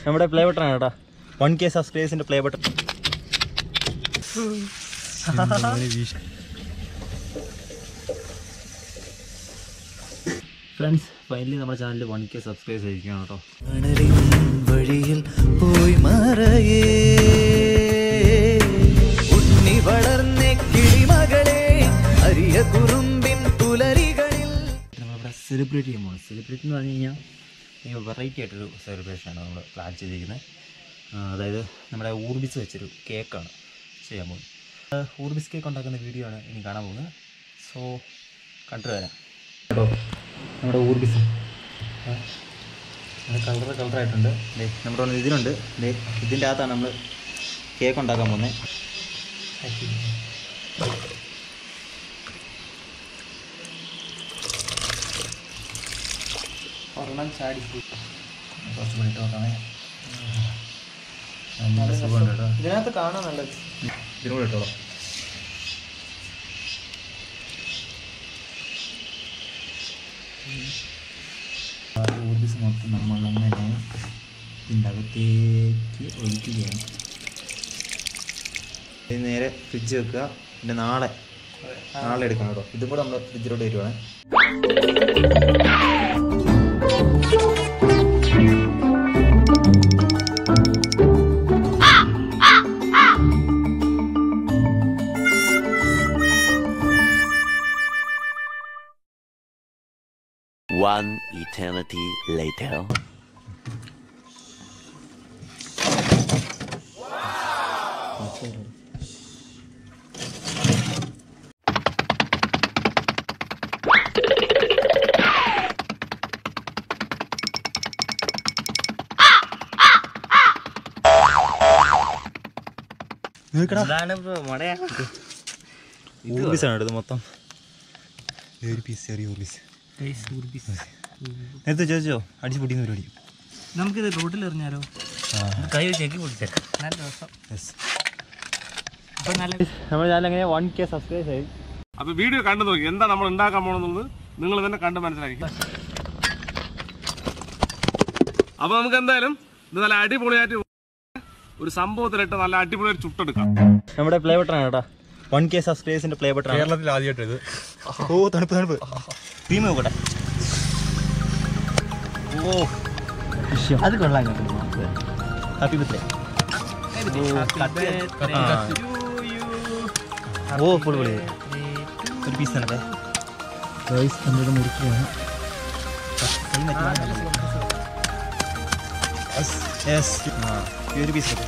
നമ്മുടെ play button ആണ് കേട്ടോ വൺ കെ സബ്സ്ക്രൈബേഴ്സിന്റെ പ്ലേ ബട്ടൺ ഫ്രണ്ട്സ് ഫൈനലി നമ്മുടെ ചാനലിൽ വൺ കെ സബ്സ്ക്രൈബ് ചെയ്തിരിക്കുകയാണ് കേട്ടോ മണലിൻ വഴിയിൽ പോയി മറയേ ഉണ്ണി വളർന്ന കിളിമകളെ അരിയ കുറുമ്പിൻ പുലരികളിൽ നമ്മളിവിടെ സെലിബ്രേറ്റ് ചെയ്യാൻ പോകുന്നത് സെലിബ്രേറ്റ് എന്ന് പറഞ്ഞു കഴിഞ്ഞാൽ ഈ വെറൈറ്റി ആയിട്ടൊരു സെലിബ്രേഷനാണ് നമ്മൾ പ്ലാൻ ചെയ്തിരിക്കുന്നത് ആ, അതായത് നമ്മുടെ ഊർബിസ് വെച്ചൊരു കേക്കാണ് ചെയ്യാൻ പോകുന്നത് ആ, ഊർബിസ് കേക്ക് ഉണ്ടാക്കുന്ന വീഡിയോ ആണ് ഇനി കാണാൻ പോകുന്നത് സോ കണ്ടു തരാം കേട്ടോ നമ്മുടെ ഊർബിസ് കളർ കളറായിട്ടുണ്ട് ദേ നമ്മുടെ ഒന്ന് ഇതിലുണ്ട് ദേ ഇതിൻ്റെ അകത്താണ് നമ്മൾ കേക്ക് ഉണ്ടാക്കാൻ പോകുന്നത് ഒരെണ്ണം ചാടി കുറച്ച് പണിട്ട് നോക്കാമേ നല്ല സുഖമുണ്ട് കേട്ടോ ഇതിനകത്ത് കാണാൻ നല്ലത് ഇതിനും കൂടെ ഇട്ടോളാം ഊർജിസ് മൊത്തം നമ്മളങ്ങനെ ഇതിൻ്റെ അകത്തേക്ക് ഒഴിക്കുകയാണ് ഇത് നേരെ ഫ്രിഡ്ജ് വെക്കുക പിന്നെ നാളെ നാളെ എടുക്കണം കേട്ടോ ഇതും കൂടെ നമ്മൾ ഫ്രിഡ്ജിലോട്ട് വരുവാണ് One eternity later. ഊർബിസാണ് ഇത് മൊത്തം ഒരു പീസ് ചെറിയ ഊർബിസ് നേരത്തെ ചോദിച്ചോ അടിച്ച് പൊട്ടിക്കുന്ന പരിപാടി നമുക്കിത് റോഡിൽ എറിഞ്ഞാലോ കൈ വെച്ച് ഞെക്കി പൊട്ടിച്ചേക്കാം നല്ല രസം യെസ് അപ്പൊ നല്ല നമ്മൾ ഞാൻ അങ്ങനെ വൺ കെ സബ്സ്ക്രൈബ് ആയി അപ്പൊ വീഡിയോ കണ്ടു നോക്കി എന്താ നമ്മൾ ഉണ്ടാക്കാൻ പോണെന്നുള്ളത് നിങ്ങൾ തന്നെ കണ്ട് മനസ്സിലാക്കി അപ്പൊ നമുക്ക് എന്തായാലും ഇത് നല്ല അടിപൊളിയായിട്ട് ഒരു സംഭവത്തിലിട്ട് നല്ല അടിപൊളിയായിട്ട് ചുട്ടെടുക്കാം നമ്മുടെ പ്ലേ ബട്ടൺ ആണ് കേട്ടോ വൺ കെ സബ്സ്ക്രൈബേഴ്സിന്റെ പ്ലേ ബട്ടൺ കേരളത്തിൽ ആദ്യമായിട്ട് ഇത് ഓ തണുപ്പ് തണുപ്പ് ക്രീം നോക്കട്ടെ ഓ അത് കൊള്ളാം ഹാപ്പി ബർത്ത്ഡേ ഓ ഫുൾ പൊളി ഒരു പീസ് തന്നെ നമ്മുടെ മുറിക്കുകയാണ് യെസ് ഈ ഒരു പീസ്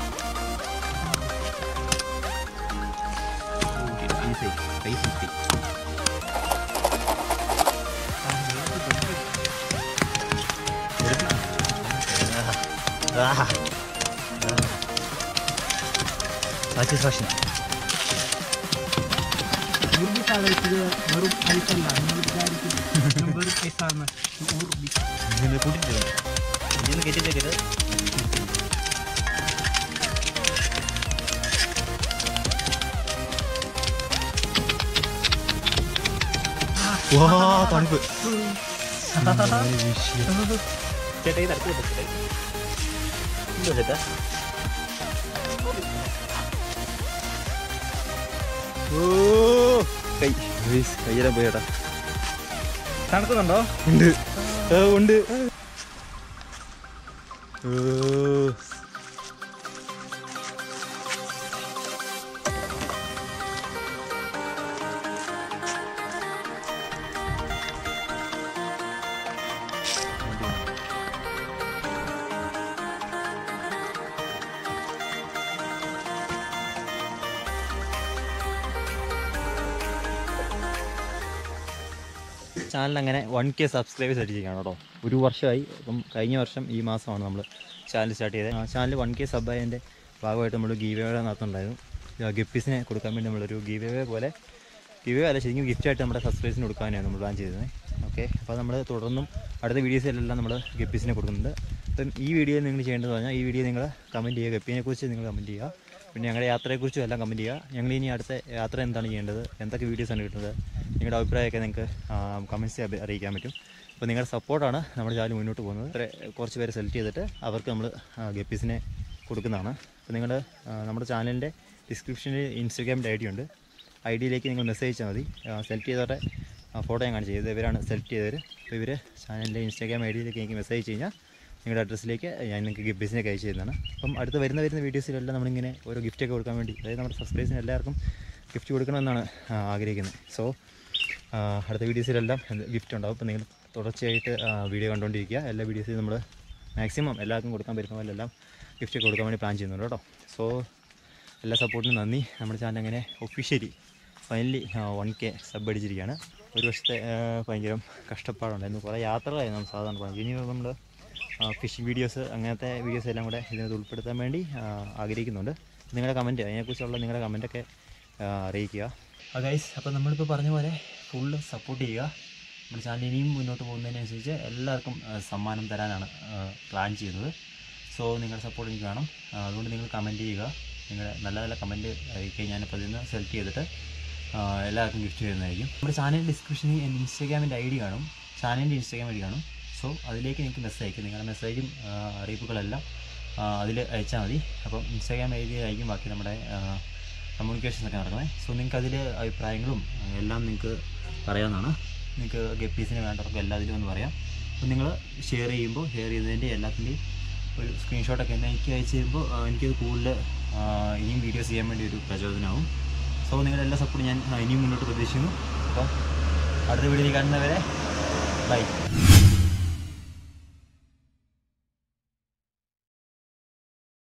സാറ്റിസ്ഫാക്ഷൻ വെറും അരിപ്പല്ല നിങ്ങൾ വിചാരിക്കും വെറും പൈസാന്ന് ഇതിന് കൂട്ടിട്ട് ഇതിന് കയറ്റിട്ടേക്കരുത് വാ തണുപ്പ് ചേട്ടാ ഈ തരത്തിൽ പറ്റില്ലേ എന്തോ ചേട്ടാ ഓ കൈ കയ്യെല്ലാം പോയി ചേട്ടാ തണുക്കുന്നുണ്ടോ ഉണ്ട് ആ, ഉണ്ട് ഓ. ചാനൽ അങ്ങനെ വൺ കെ സബ്സ്ക്രൈബേഴ്സ് അടിച്ചിരിക്കുകയാണ് കേട്ടോ ഒരു വർഷമായി അപ്പം കഴിഞ്ഞ വർഷം ഈ മാസമാണ് നമ്മൾ ചാനൽ സ്റ്റാർട്ട് ചെയ്തത് ആ ചാനൽ വൺ കെ സബ് ആയതിൻ്റെ ഭാഗമായിട്ട് നമ്മൾ ഗീവ് അവേ നടത്തുന്നുണ്ടായിരുന്നു ഗിഫ്റ്റീസിനെ കൊടുക്കാൻ വേണ്ടി നമ്മളൊരു ഗീവ് അവേ പോലെ ഗീവ് അവേ അല്ല ശരിക്കും ഗിഫ്റ്റായിട്ട് നമ്മുടെ സബ്സ്ക്രൈബേഴ്സിന് കൊടുക്കാനാണ് നമ്മൾ പ്ലാൻ ചെയ്തത് ഓക്കെ അപ്പോൾ നമ്മൾ തുടർന്നും അടുത്ത വീഡിയോസിലെല്ലാം നമ്മൾ ഗപ്പീസിനെ കൊടുക്കുന്നുണ്ട് അപ്പം ഈ വീഡിയോ നിങ്ങൾ ചെയ്യേണ്ടത് പറഞ്ഞാൽ ഈ വീഡിയോ നിങ്ങൾ കമൻറ്റ് ചെയ്യുക ഗപ്പീനെക്കുറിച്ച് നിങ്ങൾ കമൻറ്റ് ചെയ്യുക പിന്നെ ഞങ്ങളുടെ യാത്രയെക്കുറിച്ചും എല്ലാം കമൻറ്റ് ചെയ്യുക ഞങ്ങൾ ഇനി അടുത്ത യാത്ര എന്താണ് ചെയ്യേണ്ടത് എന്തൊക്കെ വീഡിയോസാണ് കിട്ടുന്നത് നിങ്ങളുടെ അഭിപ്രായമൊക്കെ നിങ്ങൾക്ക് കമൻറ്റ്സ് അറിയിക്കാൻ പറ്റും അപ്പോൾ നിങ്ങളുടെ സപ്പോർട്ടാണ് നമ്മുടെ ചാനൽ മുന്നോട്ട് പോകുന്നത് ഇത്ര കുറച്ച് പേരെ സെലക്ട് ചെയ്തിട്ട് അവർക്ക് നമ്മൾ ഗപ്പീസിനെ കൊടുക്കുന്നതാണ് അപ്പോൾ നിങ്ങൾ നമ്മുടെ ചാനലിൻ്റെ ഡിസ്ക്രിപ്ഷനിൽ ഇൻസ്റ്റാഗ്രാമിൻ്റെ ഐ ഡി ഉണ്ട് ഐ ഡിയിലേക്ക് നിങ്ങൾ മെസ്സേജ് അയച്ചാൽ മതി സെലക്ട് ചെയ്തവരുടെ ഫോട്ടോ ഞാൻ കാണിച്ചു ചെയ്തത് ഇവരാണ് സെലക്ട് ചെയ്തവർ അപ്പോൾ ഇവർ ചാനലിൻ്റെ ഇൻസ്റ്റാഗ്രാം ഐ ഡിയിലേക്ക് എനിക്ക് മെസ്സേജ് അയച്ചു കഴിഞ്ഞാൽ നിങ്ങളുടെ അഡ്രസ്സിലേക്ക് ഞാൻ നിങ്ങൾക്ക് ഗിഫ്റ്റ്സിനൊക്കെ അയച്ചു തരുന്നതാണ് അപ്പം അടുത്ത് വരുന്ന വരുന്ന വീഡിയോസിലെല്ലാം നമ്മളിങ്ങനെ ഓരോ ഗിഫ്റ്റൊക്കെ കൊടുക്കാൻ വേണ്ടി അതായത് നമ്മുടെ സബ്സ്ക്രൈബേഴ്സിന് എല്ലാവർക്കും ഗിഫ്റ്റ് കൊടുക്കണമെന്നാണ് ആ, ആഗ്രഹിക്കുന്നത് സോ അടുത്ത വീഡിയോസിലെല്ലാം ഗിഫ്റ്റ് ഉണ്ടാവും അപ്പോൾ നിങ്ങൾ തുടർച്ചയായിട്ട് വീഡിയോ കണ്ടുകൊണ്ടിരിക്കുക എല്ലാ വീഡിയോസിലും നമ്മൾ മാക്സിമം എല്ലാവർക്കും കൊടുക്കാൻ പറ്റുന്ന പോലെ എല്ലാം ഗിഫ്റ്റ് കൊടുക്കാൻ വേണ്ടി പ്ലാൻ ചെയ്യുന്നുണ്ട് കേട്ടോ സോ എല്ലാ സപ്പോർട്ടിനും നന്ദി നമ്മുടെ ചാനൽ അങ്ങനെ officially finally one K sub അടിച്ചിരിക്കുകയാണ് ഒരു വർഷത്തെ ആ, ഭയങ്കര കഷ്ടപ്പാടുണ്ടായിരുന്നു കുറേ യാത്രകളായിരുന്നു നമ്മൾ സാധാരണ പറഞ്ഞത് ഇനി നമ്മൾ ഫിഷിംഗ് വീഡിയോസ് അങ്ങനത്തെ വീഡിയോസ് എല്ലാം കൂടെ ഇതിനകത്ത് ഉൾപ്പെടുത്താൻ വേണ്ടി ആ, ആഗ്രഹിക്കുന്നുണ്ട് നിങ്ങളുടെ കമൻറ്റ് അതിനെക്കുറിച്ചുള്ള നിങ്ങളുടെ കമൻറ്റൊക്കെ അറിയിക്കുക ഗൈസ് അപ്പോൾ നമ്മളിപ്പോൾ പറഞ്ഞ പോലെ ഫുള്ള് സപ്പോർട്ട് ചെയ്യുക നമ്മുടെ ചാനൽ ഇനിയും മുന്നോട്ട് പോകുന്നതിനനുസരിച്ച് എല്ലാവർക്കും ആ, സമ്മാനം തരാനാണ് പ്ലാൻ ചെയ്യുന്നത് സോ നിങ്ങളുടെ സപ്പോർട്ട് എനിക്ക് വേണം ആ, അതുകൊണ്ട് നിങ്ങൾ കമൻറ്റ് ചെയ്യുക നിങ്ങളുടെ നല്ല നല്ല കമൻറ്റ് അയക്കുക ഞാനിപ്പോൾ അതിൽ നിന്ന് സെലക്ട് ചെയ്തിട്ട് ആ, എല്ലാവർക്കും ഗിഫ്റ്റ് ചെയ്യുന്നതായിരിക്കും നമ്മുടെ ചാനൽ ഡിസ്ക്രിപ്ഷനിൽ എൻ്റെ ഇൻസ്റ്റാഗ്രാമിൻ്റെ ഐ ഡി കാണും ചാനലിൻ്റെ ഇൻസ്റ്റാഗ്രാം ഐ ഡി കാണും സോ അതിലേക്ക് നിങ്ങൾക്ക് മെസ്സേജ് അയക്കും നിങ്ങളുടെ മെസ്സേജും ആ, അറിയിപ്പുകളെല്ലാം അതിൽ അയച്ചാൽ മതി അപ്പം ഇൻസ്റ്റാഗ്രാം ഐ ഡി ആയിരിക്കും ബാക്കി നമ്മുടെ കമ്മ്യൂണിക്കേഷൻസ് ഒക്കെ നടക്കുന്നത് സോ നിങ്ങൾക്ക് അതിൽ അഭിപ്രായങ്ങളും ആ, എല്ലാം നിങ്ങൾക്ക് പറയാവുന്നതാണ് നിങ്ങൾക്ക് ഗപ്പീസിന് വേണ്ടവർക്ക് എല്ലാത്തിലും ഒന്ന് പറയാം അപ്പോൾ നിങ്ങൾ ഷെയർ ചെയ്യുമ്പോൾ ഷെയർ ചെയ്തതിൻ്റെ എല്ലാത്തിൻ്റെയും ഒരു സ്ക്രീൻഷോട്ടൊക്കെ എന്നെ എനിക്ക് അയച്ചു തരുമ്പോൾ ആ, എനിക്കത് കൂടുതൽ ആ, ഇനിയും വീഡിയോസ് ചെയ്യാൻ വേണ്ടി ഒരു പ്രചോദനമാവും സോ നിങ്ങളുടെ എല്ലാ സപ്പോർട്ടും ഞാൻ ആ, ഇനിയും മുന്നോട്ട് പ്രതീക്ഷിക്കുന്നു അപ്പോൾ അടുത്ത വീഡിയോയിൽ കാണുന്നവരെ ബൈ